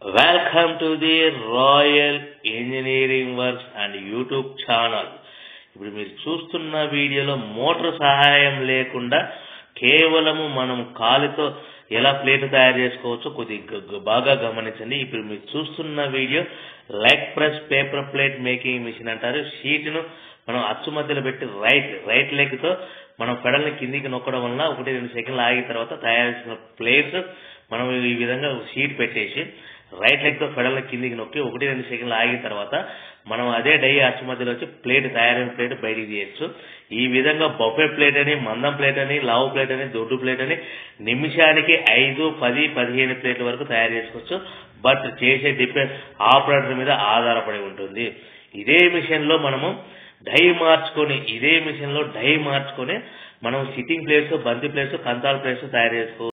welcome to the royal engineering works and YouTube channel ఇప్పుడు మీరు చూస్తున్న వీడియోలో మోటార్ సహాయం లేకుండా కేవలము మనం కాలుతో ఎలా ప్లేట్ తయారు చేసుకోవచ్చో కొద్దిగా బాగా గమనించండి ఇప్పుడు మీరు చూస్తున్న video leg press paper plate making machine అంటారు షీట్ ను మనం అచ్చు మధ్యలో పెట్టి రైట్ రైట్ లెగ్ తో మనం పెడల్ని కిందికి నొక్కడం వల్ల ఒకటి రెండు సెకండ్లు ఆగిన తర్వాత తయారు చేసిన ప్లేట్స్ మనం ఈ విధంగా షీట్ పెట్టేసి రైట్ లెగ్ తో ఫెడల్ కిందికి నొక్కి ఒకటి రెండు సెకండ్లు ఆగిన తర్వాత మనం అదే డై అచ్చు మధ్యలో వచ్చి ప్లేట్ తయారైన ప్లేట్ బయటికి తీయచ్చు ఈ విధంగా బొఫే ప్లేట్ అని మందం ప్లేట్ అని లావు ప్లేట్ అని దొడ్డు ప్లేట్ అని నిమిషానికి ఐదు పది పదిహేను ప్లేట్ల వరకు తయారు చేసుకోవచ్చు బట్ చేసే డిపెండ్ ఆపరేటర్ మీద ఆధారపడి ఉంటుంది ఇదే మిషన్ లో మనము డై మార్చుకొని ఇదే మిషన్ లో డై మార్చుకొని మనం సిట్టింగ్ ప్లేట్స్ బంతి ప్లేట్స్ కంతాల ప్లేట్స్ తయారు చేసుకోవచ్చు